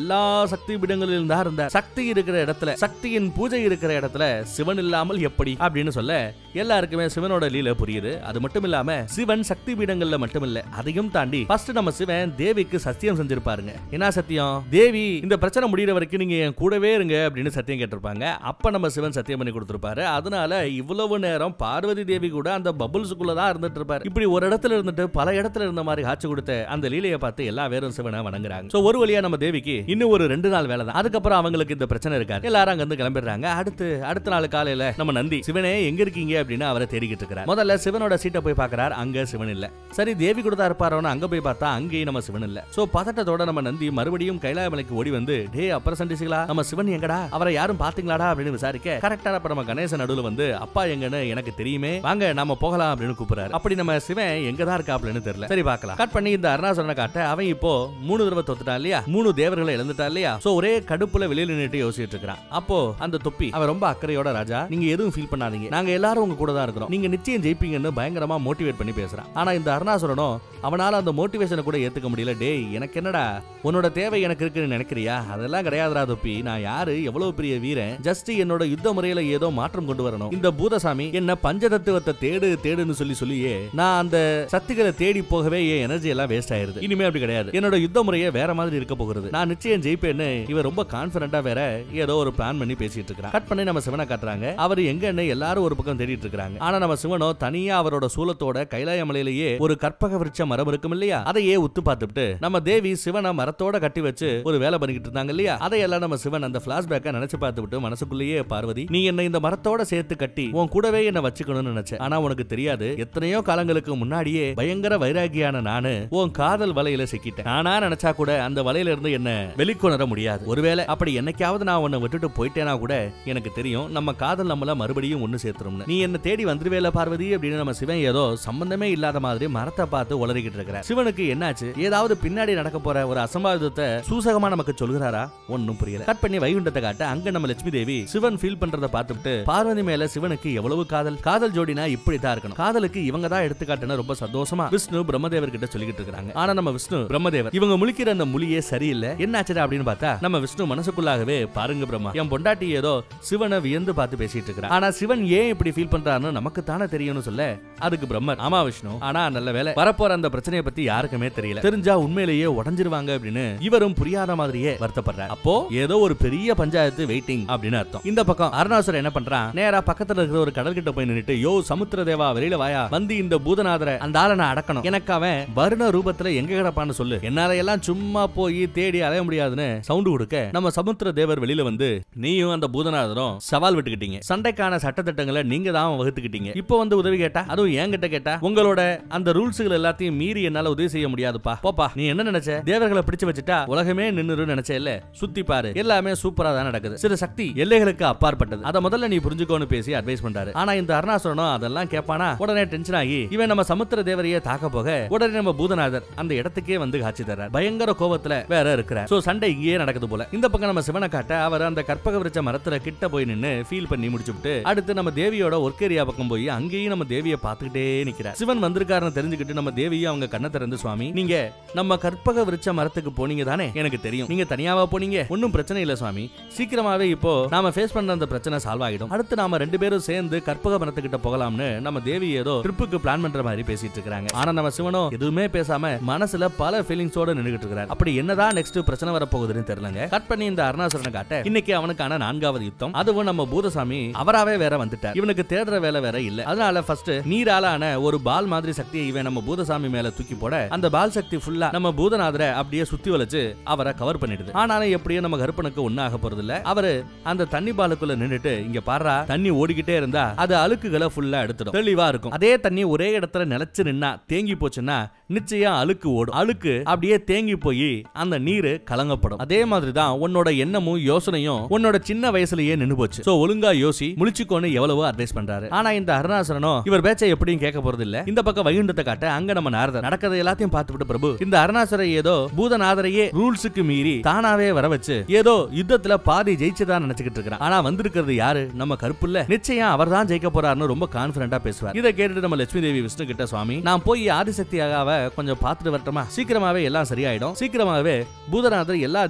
சக்தி பீடங்களில் தான் இருந்தார் சக்தி இருக்கிற இடத்துல சக்தியின் பூஜை இருக்கிற இடத்துல சிவன் இல்லாமல் எப்படி அப்படின்னு சொல்ல எல்லாருக்குமே சிவனோட லீல புரியுது அது மட்டும் இல்லாம சிவன் சக்தி பீடங்கள்ல மட்டும் இல்ல அதையும் தாண்டி ஃபர்ஸ்ட் நம்ம சிவன் தேவிக்கு சத்தியம் செஞ்சிருப்பாருங்க என்ன சத்தியம் தேவி இந்த பிரச்சனை முடியிற வரைக்கும் நீங்க என் கூடவே இருங்க அப்படின்னு சத்தியம் கேட்டிருப்பாங்க அப்ப நம்ம சிவன் சத்தியம் பண்ணி கொடுத்திருப்பாரு அதனால இவ்வளவு நேரம் பார்வதி தேவி கூட அந்த பபுள்ஸுக்குள்ள தான் இருந்துட்டு இருப்பாரு இப்படி ஒரு இடத்துல இருந்துட்டு பல இடத்துல இருந்த மாதிரி காட்சி கொடுத்த அந்த லீலையை பார்த்து எல்லா பேரும் சிவனை வணங்குறாங்க சோ ஒரு வழியா நம்ம தேவிக்கு இன்னும் ஒரு ரெண்டு நாள் வேலை தான் அதுக்கப்புறம் அவங்களுக்கு இந்த பிரச்சனை இருக்காது எல்லாரும் அங்க இருந்து கிளம்பிடுறாங்க அடுத்து அடுத்த நாள் காலையில நம்ம நந்தி சிவனே எங்க இருக்கீங்க அப்படின்னு அவரை தேடிக்கிட்டு இருக்கிறார் முதல்ல சிவனோட சீட்டை போய் பார்க்கறார் அங்க சிவன் இல்ல சரி தேவி கூட தான் இருப்பாரோன்னு அங்க போய் பார்த்தா அங்கேயும் நம்ம சிவன் இல்ல சோ பதட்டத்தோட நம்ம நந்தி மறுபடியும் கைலாய மலைக்கு ஓடி வந்து டே அப்புறம் சண்டிசிகளா நம்ம சிவன் எங்கடா அவரை யாரும் பாத்தீங்களாடா அப்படின்னு விசாரிக்க கரெக்டா அப்ப நம்ம கணேசன் நடுவுல வந்து அப்பா எங்கன்னு எனக்கு தெரியுமே வாங்க நாம போகலாம் அப்படின்னு கூப்பிடுறாரு அப்படி நம்ம சிவன் எங்க தான் இருக்காப்லன்னு தெரியல சரி பார்க்கலாம் கட் பண்ணி இந்த அருணாசலனை காட்ட அவன் இப்போ மூணு தடவை தொத்துட்டான் இல்லையா மூணு தேவர்களை இழந்துட்டா இல்லையா சோ ஒரே கடுப்புல வெளியில நின்னுட்டு யோசிச்சுட்டு இருக்கிறான் அப்போ அந்த தொப்பி அவன் ரொம்ப அக்கறையோட ராஜா நீங்க எதுவும் ஃபீல் பண்ணாதீங்க நாங்க எல்லாரும் உங்க கூட தான் இருக்கிறோம் நீங்க நிச்சயம் ஜெயிப்பீங்கன்னு பயங்கரமா மோட்டிவேட் பண்ணி பேசுறான் ஆனா இந்த அருணாசுரனும் அவனால அந்த மோட்டிவேஷனை கூட ஏத்துக்க முடியல டேய் எனக்கு என்னடா உன்னோட தேவை எனக்கு இருக்குன்னு நினைக்கிறியா அதெல்லாம் கிடையாதுடா தொப்பி நான் யாரு எவ்வளவு பெரிய வீரன் ஜஸ்ட் என்னோட யுத்த முறையில ஏதோ மாற்றம் கொண்டு வரணும் இந்த பூதசாமி என்ன பஞ்சதத்துவத்தை தேடு தேடுன்னு சொல்லி சொல்லியே நான் அந்த சக்திகளை தேடி போகவே என் எனர்ஜி எல்லாம் வேஸ்ட் ஆயிருது இனிமே அப்படி கிடையாது என்னோட யுத்த முறையே வேற மாதிரி இருக்க போகிறது நான் நிச்சயம் ஜெயிப்பேன்னு இவன் ரொம்ப கான்பிடண்டா வேற ஏதோ ஒரு பிளான் பண்ணி பேசிட்டு இருக்கான் கட் பண்ணி நம்ம சிவனை காட்டுறாங்க அவர் எங்கன்னு எல்லாரும் ஒரு பக்கம் தேடிட்டு இருக்காங்க ஆனா நம்ம சிவனோ தனியா அவரோட சூலத்தோட கைலாய மலையிலேயே ஒரு கற்பக விருட்ச மரம் இருக்கும் இல்லையா அதையே உத்து பார்த்துட்டு நம்ம தேவி சிவனை மரத்தோட கட்டி வச்சு ஒரு வேலை பண்ணிக்கிட்டு இருந்தாங்க இல்லையா அதையெல்லாம் நம்ம சிவன் அந்த பிளாஷ்பேக்கை நினைச்சு பார்த்துவிட்டு மனசுக்குள்ளேயே பார்வதி நீ என்ன இந்த மரத்தோட சேர்த்து கட்டி உன் கூடவே என்ன வச்சுக்கணும்னு நினைச்சேன் ஆனா உனக்கு தெரியாது எத்தனையோ காலங்களுக்கு முன்னாடியே பயங்கர வைராகியான நானு உன் காதல் வலையில சிக்கிட்டேன் நானா நினைச்சா கூட அந்த வலையில இருந்து என்ன வெளிக்கொணர முடியாது ஒருவேளை அப்படி என்னைக்காவது நான் உன்னை விட்டுட்டு போயிட்டேனா கூட எனக்கு தெரியும் நம்ம காதல் நம்மள மறுபடியும் ஒண்ணு சேர்த்துரும்னு நீ என்ன தேடி வந்துருவேல பார்வதி அப்படின்னு நம்ம சிவன் ஏதோ சம்பந்தமே இல்லாத மாதிரி மரத்தை பார்த்து உளறிக்கிட்டு இருக்கிறார் சிவனுக்கு என்னாச்சு ஏதாவது பின்னாடி நடக்க போற ஒரு அசம்பாவிதத்தை சூசகமா நமக்கு சொல்கிறாரா ஒன்னும் புரியல கட் பண்ணி வைகுண்டத்தை காட்ட அங்க நம்ம லட்சுமி தேவி சிவன் ஃபீல் பண்றத பார்த்துட்டு பார்வதி மேல சிவனுக்கு எவ்வளவு காதல் காதல் ஜோடினா இப்படித்தான் இருக்கணும் காதலுக்கு இவங்க தான் எடுத்துக்காட்டுன்னு ரொம்ப சந்தோஷமா விஷ்ணு பிரம்மதேவர் கிட்ட சொல்லிக்கிட்டு இருக்காங்க ஆனா நம்ம விஷ்ணு பிரம்மதேவர் இவங்க முழிக்கிற அந்த மொழியே சரியில்லை என்னாச்சுடா அப்படின்னு பார்த்தா நம்ம விஷ்ணு மனசுக்குள்ளாகவே பாருங்க பிரம்மா என் பொண்டாட்டி ஏதோ சிவனை வியந்து பார்த்து பேசிட்டு இருக்கிறான் ஆனா சிவன் ஏன் இப்படி ஃபீல் பண்றாருன்னு நமக்கு தானே தெரியும்னு சொல்ல அதுக்கு பிரம்மர் ஆமா விஷ்ணு ஆனா நல்ல வேலை வரப்போற அந்த பிரச்சனையை பத்தி யாருக்குமே தெரியல தெரிஞ்சா உண்மையிலேயே உடஞ்சிருவாங்க அப்படின்னு இவரும் புரியாத மாதிரியே வருத்தப்படுறார் அப்போ ஏதோ ஒரு பெரிய பஞ்சாயத்து வெயிட்டிங் அப்படின்னு அர்த்தம் இந்த பக்கம் அருணாசுரன் என்ன பண்றான் நேரா பக்கத்துல இருக்கிற ஒரு கடல் கிட்ட போய் நின்னுட்டு யோ சமுத்திர தேவா வெளியில வாயா வந்து இந்த பூதநாதரை அந்த ஆளை நான் அடக்கணும் எனக்கு அவன் வருண ரூபத்துல எங்க கிடப்பான்னு சொல்லு என்னால எல்லாம் சும்மா போய் தேடி அலைய முடியாதுன்னு சவுண்ட் கொடுக்க நம்ம சமுத்திர தேவர் வெளியில வந்து நீயும் அந்த பூதநாதரும் சவால் விட்டுக்கிட்டீங்க சண்டைக்கான சட்டத்திட்டங்களை நீங்க தான் வகுத்துக்கிட்டீங்க இப்போ வந்து உதவி கேட்டா அதுவும் என்கிட்ட கேட்டா உங்களோட அந்த ரூல்ஸ்கள் எல்லாத்தையும் மீறி என்னால உதவி செய்ய முடியாதுப்பா போப்பா நீ என்ன நினைச்ச தேவர்களை பிடிச்சு வச்சுட்டா உலகமே நின்னுரு நினைச்ச இல்ல சுத்தி பாரு எல்லாமே சூப்பரா தான் நடக்குது சில சக்தி எல்லைகளுக்கு அப்பாற்பட்டது அதை முதல்ல நீ புரிஞ்சுக்கோன்னு பேசி அட்வைஸ் பண்றாரு ஆனா இந்த அருணாசுரனும் அதெல்லாம் கேட்பானா உடனே டென்ஷன் ஆகி இவன் நம்ம சமுத்திர தேவரையே தாக்க போக உடனே நம்ம பூதநாதர் அந்த இடத்துக்கே வந்து காட்சி தர்றார் பயங்கர கோபத்துல வேற இருக்கிறார் சோ சண்டை இங்கேயே நடக்குது போல இந்த பக்கம் நம்ம சிவனை காட்ட அவர் அந்த கற்பக விருச்ச மரத்துல கிட்ட போய் நின்னு ஃபீல் பண்ணி முடிச்சுட்டு அடுத்து நம்ம தேவியோட ஒர்க் ஏரியா பக்கம் போய் அங்கேயும் நம்ம தேவியை பார்த்துக்கிட்டே நிக்கிறார் சிவன் வந்திருக்காருன்னு தெரிஞ்சுக்கிட்டு நம்ம தேவியும் அவங்க கண்ணை திறந்து சுவாமி நீங்க நம்ம கற்பக விருச்ச மரத்துக்கு போனீங்க தானே எனக்கு தெரியும் நீங்க தனியாவா போனீங்க ஒன்னும் பிரச்சனை இல்ல சுவாமி சீக்கிரமாவே இப்போ நாம ஃபேஸ் பண்ண அந்த பிரச்சனை சால்வ் ஆகிடும் அடுத்து நாம ரெண்டு பேரும் சேர்ந்து கற்பக மரத்துக்கிட்ட போகலாம்னு நம்ம தேவி ஏதோ ட்ரிப்புக்கு பிளான் பண்ற மாதிரி பேசிட்டு இருக்காங்க ஆனா நம்ம சிவனோ எதுவுமே பேசாம மனசுல பல ஃபீலிங்ஸோட நின்னுகிட்டு இருக்காரு அப்படி என்னதான் நெக்ஸ்ட் பிரச்சனை வர போகுதுன்னு தெரியலங்க கட் பண்ணி இந்த அருணாசுரனை காட்ட இன்னைக்கு அவனுக்கான நான்காவது யுத்தம் அதுவும் நம்ம பூதசாமி அவராவே வேற வந்துட்டார் இவனுக்கு தேடுற வேலை வேற இல்ல அதனால ஃபர்ஸ்ட் நீராலான ஒரு பால் மாதிரி சக்தியை இவன் நம்ம பூதசாமி மேல தூக்கி போட அந்த பால் சக்தி ஃபுல்லா நம்ம பூதநாதரை அப்படியே சுத்தி வளைச்சு அவரை கவர் பண்ணிடுது ஆனாலும் எப்படியும் நம்ம கருப்பனுக்கு ஒண்ணு ஆக போறது இல்ல அவரு அந்த தண்ணி பாலுக்குள்ள நின்னுட்டு இங்க பாடுறா தண்ணி ஓடிக்கிட்டே இருந்தா அது அழுக்குகளை ஃபுல்லா எடுத்துடும் தெளிவா இருக்கும் அதே தண்ணி ஒரே இடத்துல நிலைச்சு நின்னா தேங்கி போச்சுன்னா நிச்சயம் அழுக்கு ஓடும் அழுக்கு அப்படியே தேங்கி போய் அந்த நீர் கலங்கப்படும் அதே மாதிரி தான் உன்னோட எண்ணமும் யோசனையும் உன்னோட சின்ன வயசுலயே நின்னு போச்சு சோ ஒழுங்கா யோசி முழிச்சுக்கோன்னு எவ்வளவோ அட்வைஸ் பண்றாரு ஆனா இந்த அருணாசுரனும் இவர் பேச்சை எப்படியும் கேட்க போறது இல்ல இந்த பக்கம் வைகுண்டத்தை காட்ட அங்க நம்ம நாரதர் நடக்கிறது எல்லாத்தையும் பார்த்துவிட்டு பிரபு இந்த அருணாசுரை ஏதோ பூதநாதரையே ரூல்ஸுக்கு மீறி தானாவே வர வச்சு ஏதோ யுத்தத்துல பாதி ஜெயிச்சுதான் நினைச்சுக்கிட்டு இருக்கிறான் ஆனா வந்திருக்கிறது யாரு நம்ம கருப்பு இல்ல நிச்சயம் அவர் தான் ஜெயிக்க போறாருன்னு ரொம்ப கான்பிடண்டா பேசுவார் இதை கேட்டுட்டு நம்ம லட்சுமி தேவி விஷ்ணு கிட்ட சுவாமி நான் போய் ஆதிசக்தியாக கொஞ்சம் பார்த்துட்டு வரட்டுமா சீக்கிரமாவே எல்லாம் சரியாயிடும் சீக்கிரமாவே பூதநாதர் எல்லா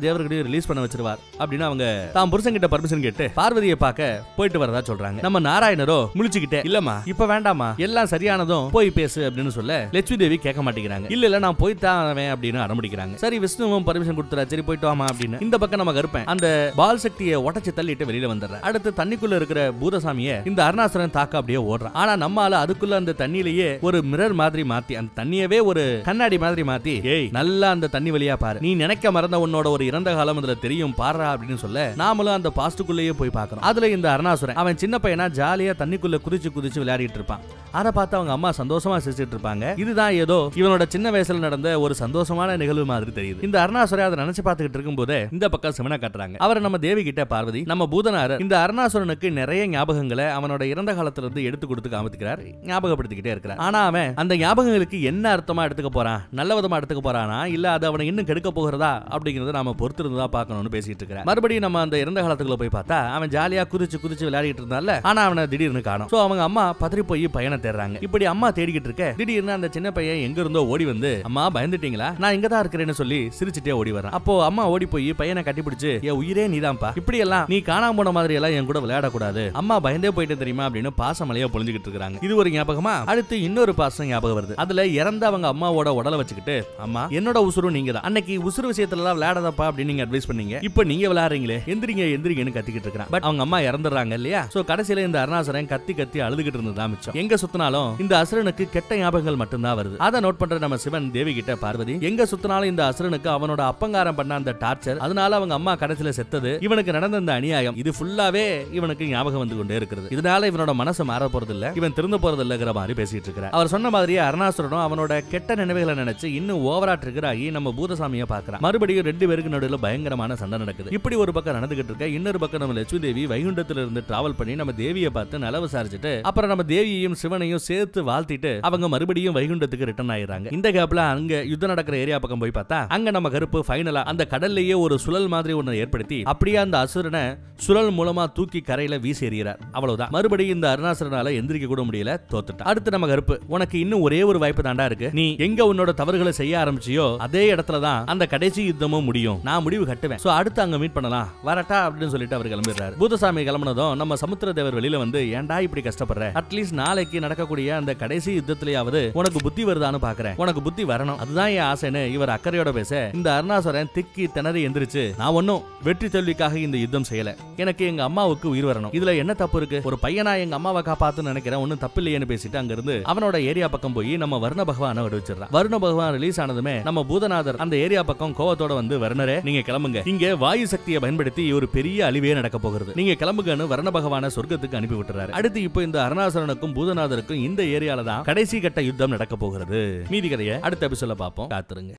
தேவர்களையும் ரிலீஸ் பண்ண வச்சிருவார் அப்படின்னு அவங்க தான் புருஷன் கிட்ட பர்மிஷன் கேட்டு பார்வதியை பார்க்க போயிட்டு வரதா சொல்றாங்க நம்ம நாராயணரோ முழிச்சுக்கிட்டே இல்லம்மா இப்ப வேண்டாமா எல்லாம் சரியானதும் போய் பேசு அப்படின்னு சொல்ல லட்சுமி தேவி கேட்க மாட்டேங்கிறாங்க இல்ல இல்ல நான் போய் தான் ஆவேன் அப்படின்னு அடம்பிடிக்கிறாங்க சரி விஷ்ணுவும் பர்மிஷன் கொடுத்துறா சரி போயிட்டு வாமா அப்படின்னு இந்த பக்கம் நம்ம கருப்பேன் அந்த பால் சக்தியை உடச்சு தள்ளிட்டு வெளியில வந்துடுறேன் அடுத்து தண்ணிக்குள்ள இருக்கிற பூதசாமியை இந்த அருணாசுரன் தாக்க அப்படியே ஓடுறான் ஆனா நம்மால அதுக்குள்ள அந்த தண்ணியிலேயே ஒரு மிரர் மாதிரி மாத்தி அந்த தண்ணியவே ஒரு கண்ணாடி மாதிரி மாத்தி ஏய் நல்லா அந்த தண்ணி வழியா பாரு நீ நினைக்க மறந்த உன்னோட ஒரு இறந்த காலம் அதுல தெரியும் பாருடா அப்படின்னு சொல்ல நாமளும் அந்த பாஸ்டுக்குள்ளேயே போய் பார்க்கறோம் அதுல இந்த அருணாசுரன் அவன் சின்ன பையனா ஜாலியா தண்ணிக்குள்ள குதிச்சு குதிச்சு விளையாடிட்டு இருப்பான் அதை பார்த்து அவங்க அம்மா சந்தோஷமா சிரிச்சிட்டு இருப்பாங்க இதுதான் ஏதோ இவனோட சின்ன வயசுல நடந்த ஒரு சந்தோஷமான நிகழ்வு மாதிரி தெரியுது இந்த அருணாசுரன் அதை நினைச்சு பார்த்துக்கிட்டு இருக்கும்போது இந்த பக்கம் சிவனை காட்டுறாங்க அவர் நம்ம தேவி கிட்ட பார்வதி நம்ம பூதனாரர் இந்த அருணாசுரனுக்கு நிறைய ஞாபகங்களை அவனோட இறந்த காலத்துல இருந்து எடுத்து கொடுத்து காமித்துக்கிறார் ஞாபகப்படுத்திக்கிட்டே இருக்கிறார் ஆனா அவன் அந்த ஞாபகங்களுக்கு என்ன அர்த்தமா எடுத்துக்க போறான் நல்ல விதமா எடுத்துக்க போறானா இல்ல அது அவனை இன்னும் கெடுக்க போகிறதா அப்படிங்கறத நாம பொறுத்திருந்து தான் பார்க்கணும்னு பேசிட்டு இருக்கிறார் மறுபடியும் நம்ம அந்த இறந்த காலத்துக்குள்ள போய் பார்த்தா அவன் ஜாலியா குதிச்சு குதிச்சு விளையாடிட்டு இருந்தால ஆனா அவனை திடீர்னு காணும் சோ அவங்க அம்மா பதறி போய் பையனை தேடுறாங்க இப்படி அம்மா தேடிக்கிட்டு இருக்க திடீர்னு அந்த சின்ன பையன் எங்க இருந்தோ ஓடி வந்து அம்மா பயந்துட்டீங்களா நான் இங்க தான் இருக்கிறேன்னு சொல்லி சிரிச்சுட்டே ஓடி வரான் அப்போ அம்மா ஓடி போய் பையனை கட்டிப்பிடிச்சு என் உயிரே நீதான்ப்பா இப்படி எல்லாம் நீ காணாம போன மாதிரி எல்லாம் என் கூட விளையாடக்கூடாது அம்மா பயந்தே போயிட்டு தெரியுமா அப்படின்னு பாசமலையா பொழிஞ்சுக்கிட்டு இருக்காங்க இது ஒரு ஞாபகமா அடுத்து இன்னொரு பாசம் ஞாபகம் வருது அதுல இறந்த அவங்க அம்மாவோட உடலை வச்சுக்கிட்டு அம்மா என்னோட உசுரும் நீங்க தான் அன்னைக்கு உசுறு விஷயத்துல எல்லாம் விளையாடாதப்பா அப்படின்னு நீங்க அட்வைஸ் பண்ணீங்க இப்போ நீங்க விளையாடுறீங்களே எந்திரிங்க எந்திரிங்கன்னு கத்திக்கிட்டு இருக்கிறான் பட் அவங்க அம்மா இறந்துடுறாங்க இல்லையா சோ கடைசியில இந்த அருணாசரன் கத்தி கத்தி அழுதுகிட்டு இருந்ததா மிச்சம் எங்க சுத்தினாலும் இந்த அசுரனுக்கு கெட்ட ஞாபகங்கள் மட்டும்தான் வருது அதை நோட் பண்ற நம்ம சிவன் தேவி கிட்ட பார்வதி எங்க சுத்தினாலும் இந்த அசுரனுக்கு அவனோட அப்பங்காரம் பண்ண அந்த டார்ச்சர் அதனால அவங்க அம்மா கடைசியில செத்தது இவனுக்கு நடந்த இந்த அநியாயம் இது ஃபுல்லாவே இவனுக்கு ஞாபகம் வந்து கொண்டே இருக்கிறது இதனால இவனோட மனசு மாற போறது இல்ல இவன் திருந்த போறது இல்லங்கிற மாதிரி பேசிட்டு இருக்கிறார் அவர் சொன்ன மாதிரியே அருணாசுரனும் அவனோட கெட்ட நினைவுகளை நினைச்சு இன்னும் ஓவரா ட்ரிகர் ஆகி நம்ம பூதசாமியை பாக்குறான் மறுபடியும் ரெண்டு பேருக்கு நடுவில் பயங்கரமான சண்டை நடக்குது இப்படி ஒரு பக்கம் நடந்துகிட்டு இருக்க இன்னொரு பக்கம் நம்ம லட்சுமி தேவி வைகுண்டத்துல இருந்து டிராவல் பண்ணி நம்ம தேவியை பார்த்து நல விசாரிச்சுட்டு அப்புறம் நம்ம தேவியையும் சிவனையும் சேர்த்து வாழ்த்திட்டு அவங்க மறுபடியும் வைகுண்டத்துக்கு ரிட்டர்ன் ஆயிடுறாங்க இந்த கேப்ல அங்க யுத்தம் நடக்கிற ஏரியா பக்கம் போய் பார்த்தா அங்க நம்ம கருப்பு ஃபைனலா அந்த கடல்லையே ஒரு சுழல் மாதிரி ஒண்ணு ஏற்படுத்தி அப்படியே அந்த அசுரனை சுழல் மூலமா தூக்கி கரையில வீசி எறிகிறார் அவ்வளவுதான் மறுபடியும் இந்த அருணாசுரனால எந்திரிக்க கூட முடியல தோத்துட்டான் அடுத்து நம்ம கருப்பு உனக்கு இன்னும் ஒரே ஒரு வாய்ப்பு தாண்டா இருக்கு நீ எங்க உன்னோட தவறுகளை செய்ய ஆரம்பிச்சியோ அதே இடத்துல தான் அந்த கடைசி யுத்தமும் முடியும் நான் முடிவு கட்டுவேன் சோ அடுத்து அங்க மீட் பண்ணலாம் வரட்டா அப்படின்னு சொல்லிட்டு அவர் கிளம்பிடுறாரு பூதசாமி கிளம்புனதும் நம்ம சமுத்திர தேவர் வெளியில வந்து ஏன்டா இப்படி கஷ்டப்படுற அட்லீஸ்ட் நாளைக்கு நடக்கக்கூடிய அந்த கடைசி யுத்தத்திலேயாவது உனக்கு புத்தி வருதான்னு பாக்குறேன் உனக்கு புத்தி வரணும் அதுதான் என் ஆசைன்னு இவர் அக்கறையோட பேச இந்த அருணாசுரன் திக்கி திணறி எந்திரிச்சு நான் ஒன்னும் வெற்றி தோல்விக்காக இந்த யுத்தம் செய்யல எனக்கு எங்க அம்மாவுக்கு உயிர் வரணும் இதுல என்ன தப்பு இருக்கு ஒரு பையனா எங்க அம்மாவை காப்பாத்துன்னு நினைக்கிறேன் ஒன்னும் தப்பு இல்லையேன்னு பேசிட்டு அங்க இருந்து அவனோட ஏரியா பக்கம் போய் நம்ம வருண பகவானை விடுவிச்சிடறான் வருண பகவான் ரிலீஸ் ஆனதுமே நம்ம பூதநாதர் அந்த ஏரியா பக்கம் கோவத்தோட வந்து வருணரே நீங்க கிளம்புங்க இங்க வாயு சக்தியை பயன்படுத்தி ஒரு பெரிய அழிவே நடக்க போகிறது நீங்க கிளம்புங்கன்னு வருண பகவான சொர்க்கத்துக்கு அனுப்பி விட்டுறாரு அடுத்து இப்போ இந்த அருணாசரனுக்கும் பூதநாதருக்கும் இந்த ஏரியால தான் கடைசி கட்ட யுத்தம் நடக்க போகிறது மீதி கதையை அடுத்த எபிசோட பார்ப்போம் காத்துருங்க